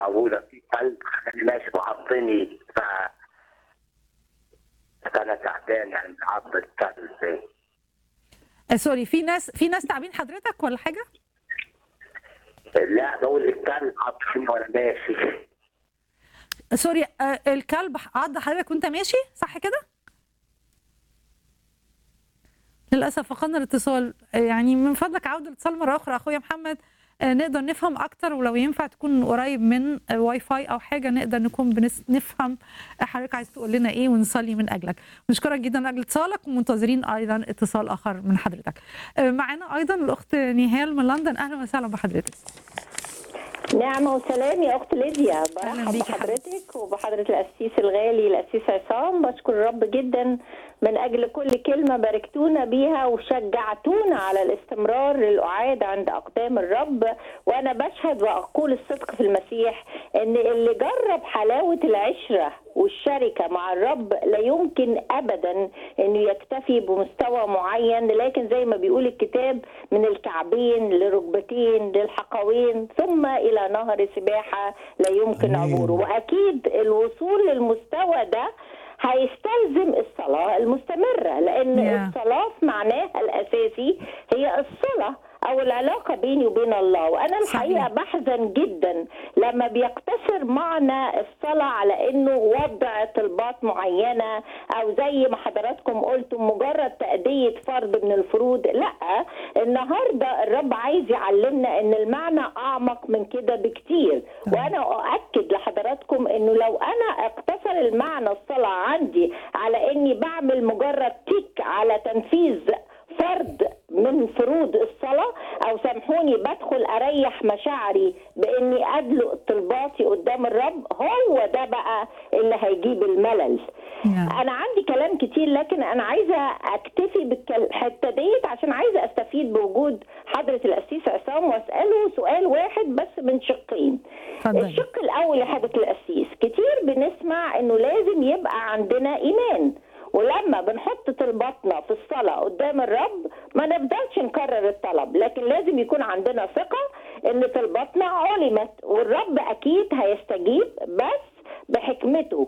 موجودة في كلب خلاني ماشي وحطني ف أنا تعبان يعني مش عارف أتكلم إزاي آه، سوري في ناس في ناس تعبين حضرتك ولا حاجه لا بقول الكلب حطني وأنا ماشي آه، سوري آه، الكلب عض حضرتك وانت ماشي صح كده للاسف فقدنا الاتصال آه، يعني من فضلك عوده الاتصال مره اخرى اخويا محمد آه، نقدر نفهم اكتر ولو ينفع تكون قريب من آه، واي فاي او حاجه نقدر نكون بنس نفهم آه، حضرتك عايز تقول لنا ايه ونصلي من اجلك نشكرك جدا لاجل اتصالك ومنتظرين ايضا اتصال اخر من حضرتك آه، معانا ايضا الاخت نهال من لندن اهلا وسهلا بحضرتك نعمة وسلام يا أخت ليديا أهلا برحب بيكي بحضرتك وبحضرة الأسيس الغالي الأسيس عصام بشكر الرب جدا من أجل كل كلمة باركتونا بيها وشجعتونا على الاستمرار للأعاد عند أقدام الرب وأنا بشهد وأقول الصدق في المسيح إن اللي جرب حلاوة العشرة والشركة مع الرب لا يمكن أبدا أنه يكتفي بمستوى معين لكن زي ما بيقول الكتاب من الكعبين لركبتين للحقوين ثم إلى نهر سباحة لا يمكن آمين. عبوره وأكيد الوصول للمستوى ده هيستلزم الصلاة المستمرة لأن Yeah. الصلاة في معناها الأساسي هي الصلاة أو العلاقة بيني وبين الله وأنا الحقيقة صحيح. بحزن جدا لما بيقتصر معنى الصلاة على إنه وضع طلبات معينة أو زي ما حضراتكم قلتم مجرد تأدية فرض من الفروض لا النهاردة الرب عايز يعلمنا إن المعنى أعمق من كده بكتير وأنا أؤكد لحضراتكم إنه لو أنا اقتصر المعنى الصلاة عندي على إني بعمل مجرد تيك على تنفيذ فرض من فروض الصلاة أو سامحوني بدخل أريح مشاعري بإني أدلق طلباتي قدام الرب هو ده بقى اللي هيجيب الملل نعم. أنا عندي كلام كتير لكن أنا عايزة أكتفي بالحتة ديت عشان عايزة أستفيد بوجود حضرة القسيس عصام وأسأله سؤال واحد بس من شقين اتفضلي. الشق الأول يا حضرة القسيس كتير بنسمع إنه لازم يبقى عندنا إيمان ولما بنحط طلباتنا في الصلاة قدام الرب ما نفضلش نكرر الطلب لكن لازم يكون عندنا ثقة ان طلباتنا علمت والرب اكيد هيستجيب بس بحكمته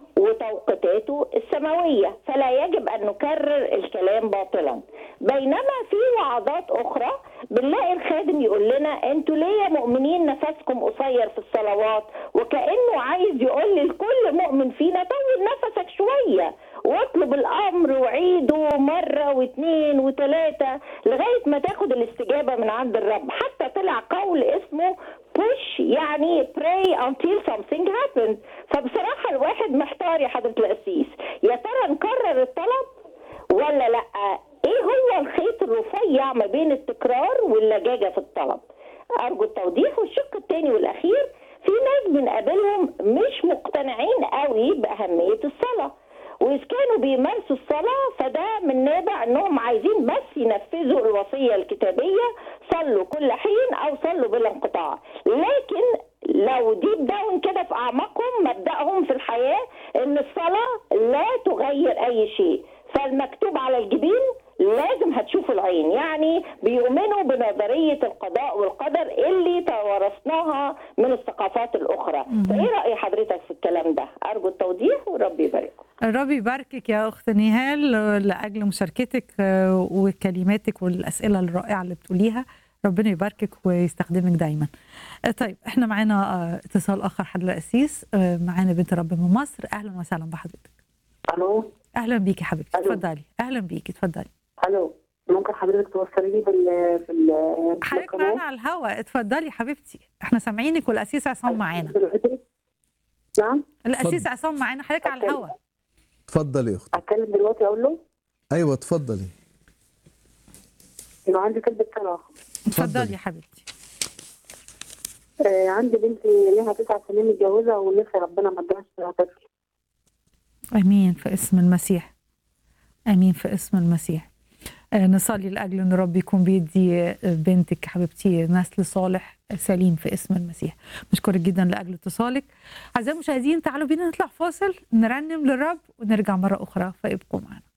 وتوقيتاته السماوية فلا يجب أن نكرر الكلام باطلا بينما في وعظات أخرى بنلاقي الخادم يقول لنا أنتوا ليه يا مؤمنين نفسكم قصير في الصلوات وكأنه عايز يقول لكل مؤمن فينا طول نفسك شوية واطلب الأمر وعيده مرة واثنين وثلاثة لغاية ما تاخد الاستجابة من عند الرب حتى طلع قول اسمه push يعني pray until something happens فبصراحة الواحد محتار يا حضرة القسيس يا ترى نكرر الطلب ولا لا ايه هو الخيط الرفيع ما بين التكرار واللجاجة في الطلب ارجو التوضيح والشق الثاني والاخير في ناس بنقابلهم مش مقتنعين قوي باهمية الصلاة وإذا كانوا بيمارسوا الصلاة فده من نابع إنهم عايزين بس ينفذوا الوصية الكتابية صلوا كل حين أو صلوا بلا انقطاع لكن لو ديب داون كده في أعماقهم مبدأهم في الحياة إن الصلاة لا تغير أي شيء فالمكتوب على الجبين لازم هتشوفوا العين يعني بيؤمنوا بنظرية القضاء والقدر اللي توارثناها من الثقافات الأخرى فإيه رأي حضرتك في الكلام ده أرجو التوضيح ورب يبارككم الرب يباركك يا اخت نهال لاجل مشاركتك آه، وكلماتك والاسئله الرائعه اللي بتقوليها ربنا يباركك ويستخدمك دايما آه، طيب احنا معانا آه، اتصال اخر حضرتك القسيس آه، معانا بنت رب من مصر اهلا وسهلا بحضرتك الو اهلا بيكي يا حبيبتي ألو. اتفضلي اهلا بيكي اتفضلي الو ممكن حضرتك توصلي لي بال بال حضرتك بالقناة؟ معانا على الهواء اتفضلي يا حبيبتي احنا سامعينك والاسيس عصام معانا نعم الاسيس عصام معانا حضرتك على الهواء اتفضلي يا اختي اتكلم دلوقتي اقول له ايوه اتفضلي انه عندي كلب صراحه اتفضلي يا حبيبتي آه عندي بنتي ليها تسع سنين متجوزه ونفسي ربنا ما ادهاش طفل امين في اسم المسيح امين في اسم المسيح آه، نصلي لاجل ان رب يكون بيدي آه، بنتك حبيبتي نسل صالح آه، سليم في اسم المسيح بشكرك جدا لاجل اتصالك اعزائي المشاهدين تعالوا بينا نطلع فاصل نرنم للرب ونرجع مره اخرى فابقوا معنا